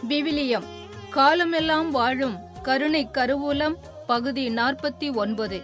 விவிலியம் காலமெல்லாம் வாழும் கருணை கருவூலம் பகுதி நாற்பத்தி ஒன்பது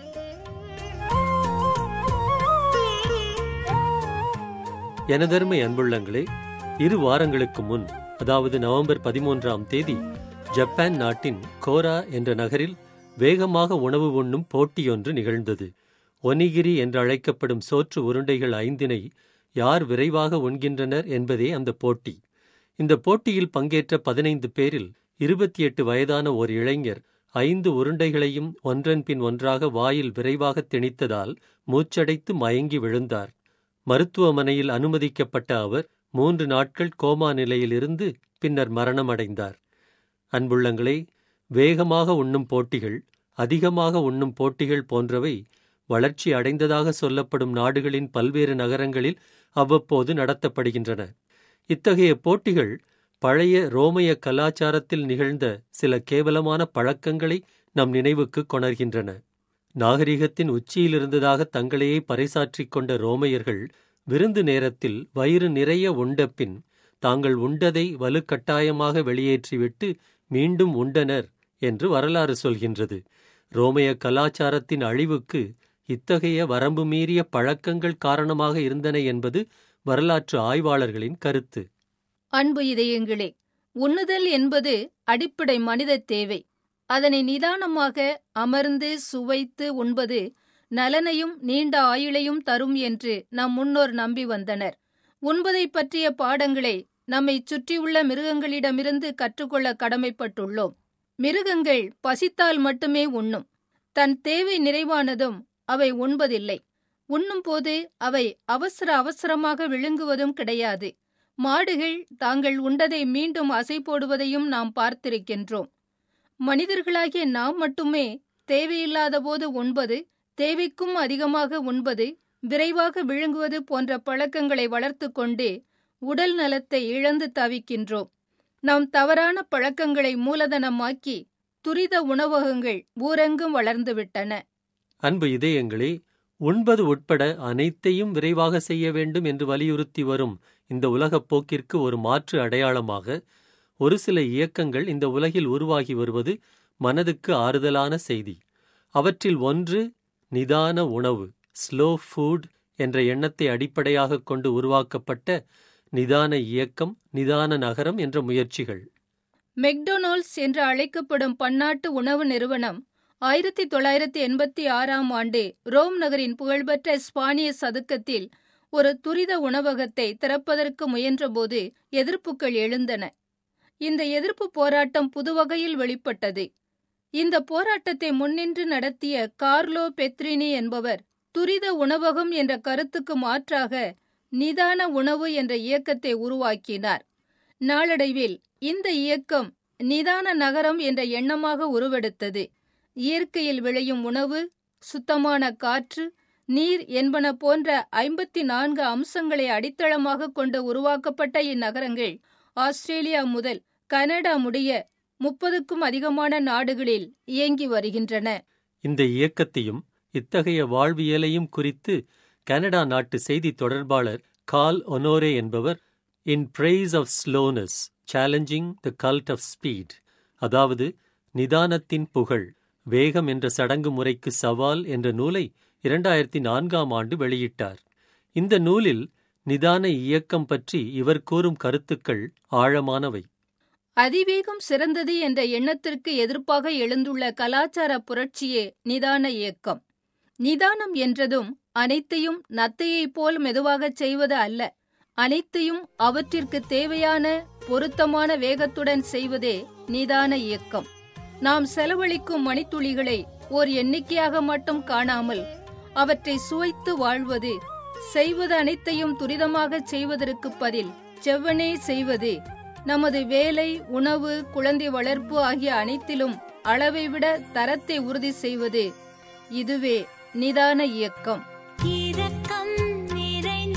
எனதருமை அன்புள்ளங்களே இரு வாரங்களுக்கு முன் அதாவது நவம்பர் பதிமூன்றாம் தேதி ஜப்பான் நாட்டின் கோரா என்ற நகரில் வேகமாக உணவு உண்ணும் போட்டியொன்று நிகழ்ந்தது ஒனிகிரி என்று அழைக்கப்படும் சோற்று உருண்டைகள் ஐந்தினை யார் விரைவாக உண்கின்றனர் என்பதே அந்த போட்டி இந்த போட்டியில் பங்கேற்ற பதினைந்து பேரில் இருபத்தி எட்டு வயதான ஒரு இளைஞர் ஐந்து உருண்டைகளையும் ஒன்றன் பின் ஒன்றாக வாயில் விரைவாக திணித்ததால் மூச்சடைத்து மயங்கி விழுந்தார் மருத்துவமனையில் அனுமதிக்கப்பட்ட அவர் மூன்று நாட்கள் கோமா நிலையிலிருந்து பின்னர் மரணமடைந்தார் அன்புள்ளங்களே வேகமாக உண்ணும் போட்டிகள் அதிகமாக உண்ணும் போட்டிகள் போன்றவை வளர்ச்சி அடைந்ததாக சொல்லப்படும் நாடுகளின் பல்வேறு நகரங்களில் அவ்வப்போது நடத்தப்படுகின்றன இத்தகைய போட்டிகள் பழைய ரோமைய கலாச்சாரத்தில் நிகழ்ந்த சில கேவலமான பழக்கங்களை நம் நினைவுக்கு கொணர்கின்றன நாகரிகத்தின் உச்சியில் இருந்ததாக தங்களையே பறைசாற்றிக் கொண்ட ரோமையர்கள் விருந்து நேரத்தில் வயிறு நிறைய உண்டபின் தாங்கள் உண்டதை வலுக்கட்டாயமாக வெளியேற்றிவிட்டு மீண்டும் உண்டனர் என்று வரலாறு சொல்கின்றது ரோமைய கலாச்சாரத்தின் அழிவுக்கு இத்தகைய வரம்பு மீறிய பழக்கங்கள் காரணமாக இருந்தன என்பது வரலாற்று ஆய்வாளர்களின் கருத்து அன்பு இதயங்களே உண்ணுதல் என்பது அடிப்படை மனித தேவை அதனை நிதானமாக அமர்ந்து சுவைத்து உண்பது நலனையும் நீண்ட ஆயுளையும் தரும் என்று நம் முன்னோர் நம்பி வந்தனர் உண்பதை பற்றிய பாடங்களை நம்மை சுற்றியுள்ள மிருகங்களிடமிருந்து கற்றுக்கொள்ள கடமைப்பட்டுள்ளோம் மிருகங்கள் பசித்தால் மட்டுமே உண்ணும் தன் தேவை நிறைவானதும் அவை உண்பதில்லை உண்ணும்போது அவை அவசர அவசரமாக விழுங்குவதும் கிடையாது மாடுகள் தாங்கள் உண்டதை மீண்டும் அசை போடுவதையும் நாம் பார்த்திருக்கின்றோம் மனிதர்களாகிய நாம் மட்டுமே தேவையில்லாத போது உண்பது தேவைக்கும் அதிகமாக உண்பது விரைவாக விழுங்குவது போன்ற பழக்கங்களை வளர்த்து கொண்டு உடல் நலத்தை இழந்து தவிக்கின்றோம் நாம் தவறான பழக்கங்களை மூலதனமாக்கி துரித உணவகங்கள் ஊரெங்கும் வளர்ந்துவிட்டன அன்பு இதயங்களே உண்பது உட்பட அனைத்தையும் விரைவாக செய்ய வேண்டும் என்று வலியுறுத்தி வரும் இந்த உலகப் போக்கிற்கு ஒரு மாற்று அடையாளமாக ஒரு சில இயக்கங்கள் இந்த உலகில் உருவாகி வருவது மனதுக்கு ஆறுதலான செய்தி அவற்றில் ஒன்று நிதான உணவு ஸ்லோ ஃபுட் என்ற எண்ணத்தை அடிப்படையாக கொண்டு உருவாக்கப்பட்ட நிதான இயக்கம் நிதான நகரம் என்ற முயற்சிகள் மெக்டொனால்ட்ஸ் என்று அழைக்கப்படும் பன்னாட்டு உணவு நிறுவனம் ஆயிரத்தி தொள்ளாயிரத்தி எண்பத்தி ஆறாம் ஆண்டு ரோம் நகரின் புகழ்பெற்ற ஸ்பானிய சதுக்கத்தில் ஒரு துரித உணவகத்தை திறப்பதற்கு முயன்றபோது எதிர்ப்புகள் எழுந்தன இந்த எதிர்ப்பு போராட்டம் புதுவகையில் வெளிப்பட்டது இந்த போராட்டத்தை முன்னின்று நடத்திய கார்லோ பெத்ரினி என்பவர் துரித உணவகம் என்ற கருத்துக்கு மாற்றாக நிதான உணவு என்ற இயக்கத்தை உருவாக்கினார் நாளடைவில் இந்த இயக்கம் நிதான நகரம் என்ற எண்ணமாக உருவெடுத்தது இயற்கையில் விளையும் உணவு சுத்தமான காற்று நீர் என்பன போன்ற ஐம்பத்தி நான்கு அம்சங்களை அடித்தளமாக கொண்டு உருவாக்கப்பட்ட இந்நகரங்கள் ஆஸ்திரேலியா முதல் கனடா முடிய முப்பதுக்கும் அதிகமான நாடுகளில் இயங்கி வருகின்றன இந்த இயக்கத்தையும் இத்தகைய வாழ்வியலையும் குறித்து கனடா நாட்டு செய்தி தொடர்பாளர் கால் ஒனோரே என்பவர் in praise of slowness challenging the cult of speed அதாவது நிதானத்தின் புகழ் வேகம் என்ற சடங்கு முறைக்கு சவால் என்ற நூலை இரண்டாயிரத்தி நான்காம் ஆண்டு வெளியிட்டார் இந்த நூலில் நிதான இயக்கம் பற்றி இவர் கூறும் கருத்துக்கள் ஆழமானவை அதிவேகம் சிறந்தது என்ற எண்ணத்திற்கு எதிர்ப்பாக எழுந்துள்ள கலாச்சார புரட்சியே நிதான இயக்கம் நிதானம் என்றதும் அனைத்தையும் நத்தையைப் போல் மெதுவாகச் செய்வது அல்ல அனைத்தையும் அவற்றிற்கு தேவையான பொருத்தமான வேகத்துடன் செய்வதே நிதான இயக்கம் நாம் செலவழிக்கும் மணித்துளிகளை ஓர் எண்ணிக்கையாக மட்டும் காணாமல் அவற்றை சுவைத்து வாழ்வது செய்வது அனைத்தையும் துரிதமாகச் செய்வதற்கு பதில் செவ்வனே செய்வது நமது வேலை உணவு குழந்தை வளர்ப்பு ஆகிய அனைத்திலும் அளவை விட தரத்தை உறுதி செய்வது இதுவே நிதான இயக்கம் இரக்கம் நிறைந்த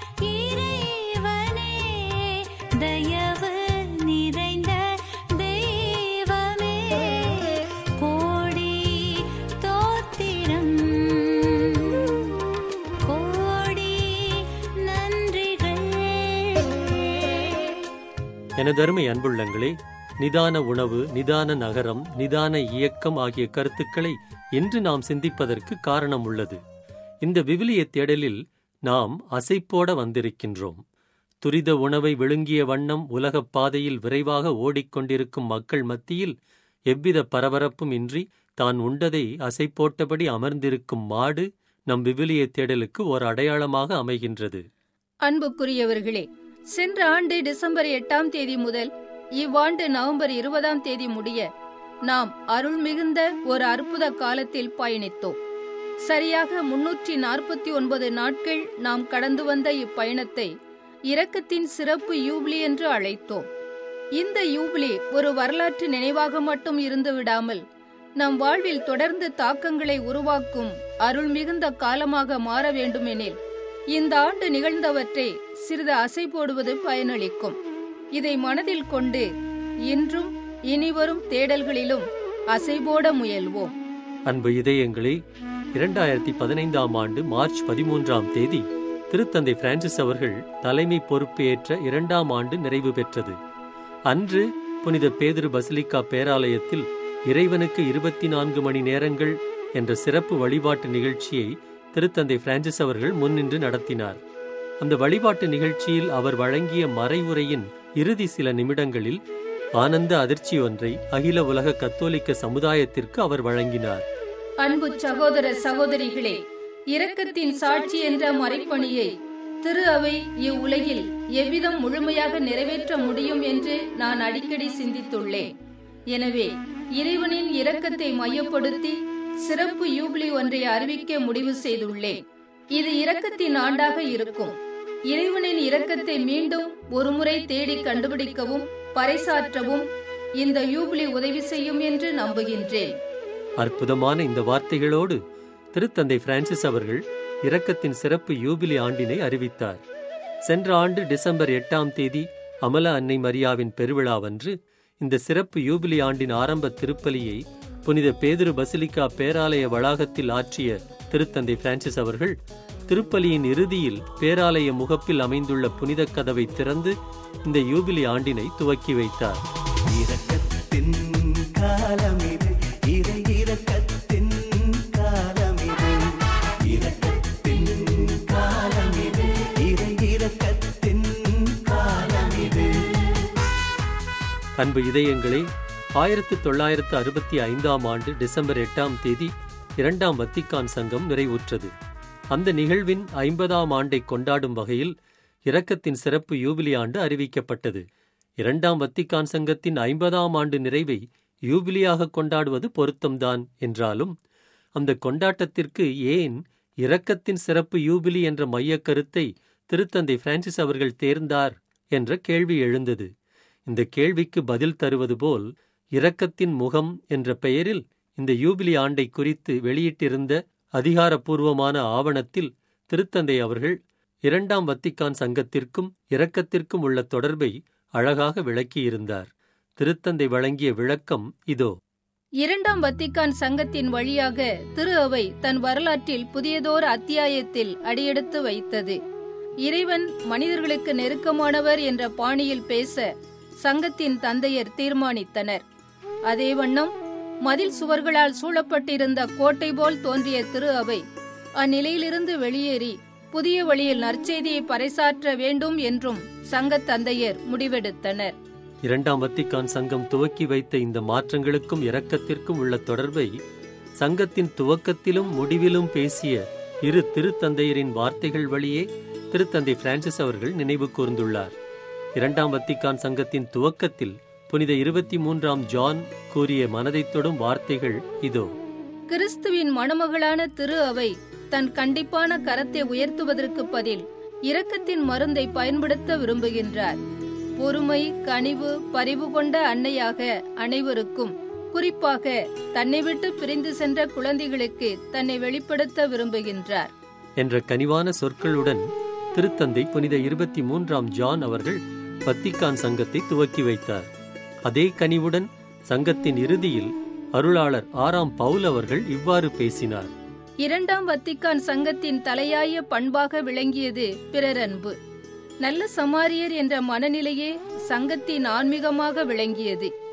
இறைவனே தயவு நிறைந்த தெய்வமே கோடி தோத்திரம் கோடி நன்றிகள் எனதருமை அன்புள்ளங்களே நிதான உணவு நிதான நகரம் நிதான இயக்கம் ஆகிய கருத்துக்களை இன்று நாம் சிந்திப்பதற்கு காரணம் உள்ளது இந்த விவிலிய தேடலில் நாம் அசைப்போட வந்திருக்கின்றோம் துரித உணவை விழுங்கிய வண்ணம் உலகப் பாதையில் விரைவாக ஓடிக்கொண்டிருக்கும் மக்கள் மத்தியில் எவ்வித பரபரப்பும் இன்றி தான் உண்டதை அசைப்போட்டபடி அமர்ந்திருக்கும் மாடு நம் விவிலிய தேடலுக்கு ஒரு அடையாளமாக அமைகின்றது அன்புக்குரியவர்களே சென்ற ஆண்டு டிசம்பர் எட்டாம் தேதி முதல் இவ்வாண்டு நவம்பர் இருபதாம் தேதி முடிய நாம் அருள் மிகுந்த ஒரு அற்புத காலத்தில் பயணித்தோம் சரியாக முன்னூற்றி நாற்பத்தி ஒன்பது நாட்கள் நாம் கடந்து வந்த இப்பயணத்தை இரக்கத்தின் சிறப்பு யூபிலி என்று அழைத்தோம் இந்த யூபிலி ஒரு வரலாற்று நினைவாக மட்டும் இருந்து விடாமல் நம் வாழ்வில் தொடர்ந்து தாக்கங்களை உருவாக்கும் அருள் மிகுந்த காலமாக மாற வேண்டுமெனில் இந்த ஆண்டு நிகழ்ந்தவற்றை சிறிது அசை போடுவது பயனளிக்கும் இதை மனதில் கொண்டு இன்றும் இனிவரும் தேடல்களிலும் அசைபோட முயல்வோம் அன்பு இதயங்களே இரண்டாயிரத்தி பதினைந்தாம் ஆண்டு மார்ச் பதிமூன்றாம் தேதி திருத்தந்தை பிரான்சிஸ் அவர்கள் தலைமை பொறுப்பேற்ற இரண்டாம் ஆண்டு நிறைவு பெற்றது அன்று புனித பேதுரு பசிலிக்கா பேராலயத்தில் இறைவனுக்கு இருபத்தி நான்கு மணி நேரங்கள் என்ற சிறப்பு வழிபாட்டு நிகழ்ச்சியை திருத்தந்தை பிரான்சிஸ் அவர்கள் முன்னின்று நடத்தினார் அந்த வழிபாட்டு நிகழ்ச்சியில் அவர் வழங்கிய மறைவுரையின் இறுதி சில நிமிடங்களில் ஆனந்த அதிர்ச்சி ஒன்றை அகில உலக கத்தோலிக்க சமுதாயத்திற்கு அவர் வழங்கினார் அன்பு சகோதர சகோதரிகளே இரக்கத்தின் சாட்சி என்ற மறைப்பணியை திரு அவை இவ்வுலகில் எவ்விதம் முழுமையாக நிறைவேற்ற முடியும் என்று நான் அடிக்கடி சிந்தித்துள்ளேன் எனவே இறைவனின் இரக்கத்தை மையப்படுத்தி சிறப்பு யூபிலி ஒன்றை அறிவிக்க முடிவு செய்துள்ளேன் இது இரக்கத்தின் ஆண்டாக இருக்கும் இறைவனின் இரக்கத்தை மீண்டும் ஒருமுறை தேடி கண்டுபிடிக்கவும் பறைசாற்றவும் இந்த யூபிலி உதவி செய்யும் என்று நம்புகின்றேன் அற்புதமான இந்த வார்த்தைகளோடு திருத்தந்தை பிரான்சிஸ் அவர்கள் இரக்கத்தின் சிறப்பு யூபிலி ஆண்டினை அறிவித்தார் சென்ற ஆண்டு டிசம்பர் எட்டாம் தேதி அமல அன்னை மரியாவின் பெருவிழாவன்று இந்த சிறப்பு யூபிலி ஆண்டின் ஆரம்ப திருப்பலியை புனித பேதுரு பசிலிக்கா பேராலய வளாகத்தில் ஆற்றிய திருத்தந்தை பிரான்சிஸ் அவர்கள் திருப்பலியின் இறுதியில் பேராலய முகப்பில் அமைந்துள்ள புனித கதவை திறந்து இந்த யூபிலி ஆண்டினை துவக்கி வைத்தார் இரக்கத்தின் காலமிது இறை இரக்கத்தின் காலமிது இரக்கத்தின் காலமிது இறை இரக்கத்தின் காலமிது அன்பு இதயங்களே ஆயிரத்து தொள்ளாயிரத்து அறுபத்தி ஐந்தாம் ஆண்டு டிசம்பர் எட்டாம் தேதி இரண்டாம் வத்திக்கான் சங்கம் நிறைவுற்றது அந்த நிகழ்வின் ஐம்பதாம் ஆண்டை கொண்டாடும் வகையில் இரக்கத்தின் சிறப்பு யூபிலி ஆண்டு அறிவிக்கப்பட்டது இரண்டாம் வத்திக்கான் சங்கத்தின் ஐம்பதாம் ஆண்டு நிறைவை யூபிலியாக கொண்டாடுவது பொருத்தம்தான் என்றாலும் அந்த கொண்டாட்டத்திற்கு ஏன் இரக்கத்தின் சிறப்பு யூபிலி என்ற மையக் கருத்தை திருத்தந்தை பிரான்சிஸ் அவர்கள் தேர்ந்தார் என்ற கேள்வி எழுந்தது இந்த கேள்விக்கு பதில் தருவது போல் இரக்கத்தின் முகம் என்ற பெயரில் இந்த யூபிலி ஆண்டை குறித்து வெளியிட்டிருந்த அதிகாரப்பூர்வமான ஆவணத்தில் திருத்தந்தை அவர்கள் இரண்டாம் வத்திக்கான் சங்கத்திற்கும் இரக்கத்திற்கும் உள்ள தொடர்பை அழகாக விளக்கியிருந்தார் திருத்தந்தை வழங்கிய விளக்கம் இதோ இரண்டாம் வத்திக்கான் சங்கத்தின் வழியாக திரு அவை தன் வரலாற்றில் புதியதோர் அத்தியாயத்தில் அடியெடுத்து வைத்தது இறைவன் மனிதர்களுக்கு நெருக்கமானவர் என்ற பாணியில் பேச சங்கத்தின் தந்தையர் தீர்மானித்தனர் அதே வண்ணம் மதில் சுவர்களால் சூழப்பட்டிருந்த கோட்டை போல் தோன்றிய திரு அவை அந்நிலையிலிருந்து வெளியேறி புதிய வழியில் நற்செய்தியை பறைசாற்ற வேண்டும் என்றும் சங்கத் தந்தையர் முடிவெடுத்தனர் இரண்டாம் வத்திக்கான் சங்கம் துவக்கி வைத்த இந்த மாற்றங்களுக்கும் இரக்கத்திற்கும் உள்ள தொடர்பை சங்கத்தின் துவக்கத்திலும் முடிவிலும் பேசிய இரு திருத்தந்தையரின் வார்த்தைகள் வழியே திருத்தந்தை பிரான்சிஸ் அவர்கள் நினைவு கூர்ந்துள்ளார் இரண்டாம் வத்திக்கான் சங்கத்தின் துவக்கத்தில் புனித இருபத்தி மூன்றாம் ஜான் கூறிய மனதைத் தொடும் வார்த்தைகள் இதோ கிறிஸ்துவின் மணமகளான திரு அவை தன் கண்டிப்பான கரத்தை உயர்த்துவதற்கு பதில் இரக்கத்தின் மருந்தை பயன்படுத்த விரும்புகின்றார் பொறுமை கனிவு பரிவு கொண்ட அன்னையாக அனைவருக்கும் குறிப்பாக தன்னை விட்டு பிரிந்து சென்ற குழந்தைகளுக்கு தன்னை வெளிப்படுத்த விரும்புகின்றார் என்ற கனிவான சொற்களுடன் திருத்தந்தை புனித இருபத்தி மூன்றாம் ஜான் அவர்கள் வத்திக்கான் சங்கத்தை துவக்கி வைத்தார் அதே கனிவுடன் சங்கத்தின் இறுதியில் அருளாளர் ஆறாம் பவுல் அவர்கள் இவ்வாறு பேசினார் இரண்டாம் வத்திக்கான் சங்கத்தின் தலையாய பண்பாக விளங்கியது பிறர் அன்பு நல்ல சமாரியர் என்ற மனநிலையே சங்கத்தின் ஆன்மீகமாக விளங்கியது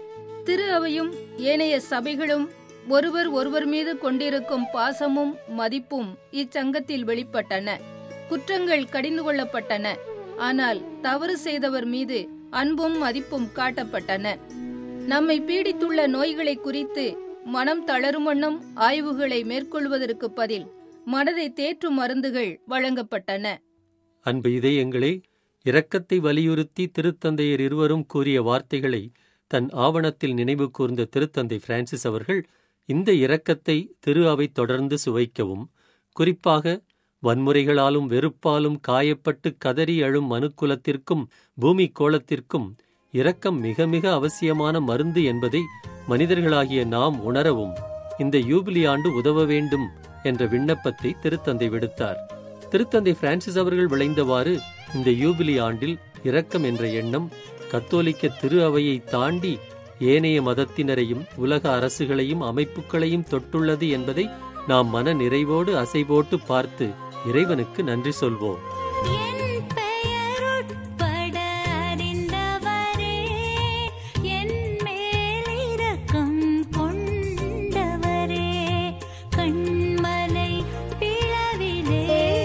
திரு அவையும் ஏனைய சபைகளும் ஒருவர் ஒருவர் மீது கொண்டிருக்கும் பாசமும் மதிப்பும் இச்சங்கத்தில் வெளிப்பட்டன குற்றங்கள் கடிந்து கொள்ளப்பட்டன ஆனால் தவறு செய்தவர் மீது அன்பும் மதிப்பும் காட்டப்பட்டன நம்மை பீடித்துள்ள நோய்களை குறித்து மனம் தளரும் வண்ணம் ஆய்வுகளை மேற்கொள்வதற்கு பதில் மனதை தேற்றும் மருந்துகள் வழங்கப்பட்டன அன்பு இதயங்களே இரக்கத்தை வலியுறுத்தி திருத்தந்தையர் இருவரும் கூறிய வார்த்தைகளை தன் ஆவணத்தில் நினைவு கூர்ந்த திருத்தந்தை பிரான்சிஸ் அவர்கள் இந்த இரக்கத்தை திரு அவை தொடர்ந்து சுவைக்கவும் குறிப்பாக வன்முறைகளாலும் வெறுப்பாலும் காயப்பட்டு கதறி அழும் மனுக்குலத்திற்கும் பூமி கோலத்திற்கும் இரக்கம் மிக மிக அவசியமான மருந்து என்பதை மனிதர்களாகிய நாம் உணரவும் இந்த யூபிலி ஆண்டு உதவ வேண்டும் என்ற விண்ணப்பத்தை திருத்தந்தை விடுத்தார் திருத்தந்தை பிரான்சிஸ் அவர்கள் விளைந்தவாறு இந்த யூபிலி ஆண்டில் இரக்கம் என்ற எண்ணம் கத்தோலிக்க திரு அவையை தாண்டி ஏனைய மதத்தினரையும் உலக அரசுகளையும் அமைப்புகளையும் தொட்டுள்ளது என்பதை நாம் மன நிறைவோடு அசைபோட்டு பார்த்து இறைவனுக்கு நன்றி சொல்வோம் என் பெயருட்பட அறிந்தவரே என் மேல் இரக்கம் கொண்டவரே கண்மலை பிளவிலே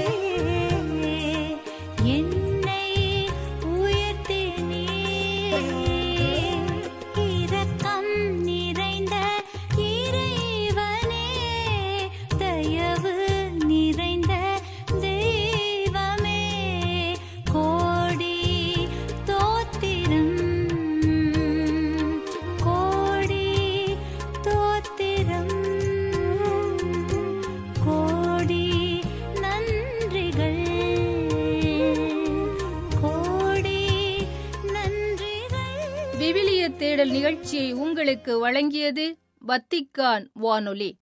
என்னை உயர்த்தினீ இரக்கம் நிறைந்த இறைவனே தயவு நிறைந்த தெய்வமே கோடி தோத்திரம் கோடி தோத்திரம் கோடி நன்றிகள் கோடி நன்றிகள் விவிலிய தேடல் நிகழ்ச்சியை உங்களுக்கு வழங்கியது வத்திக்கான் வானொலி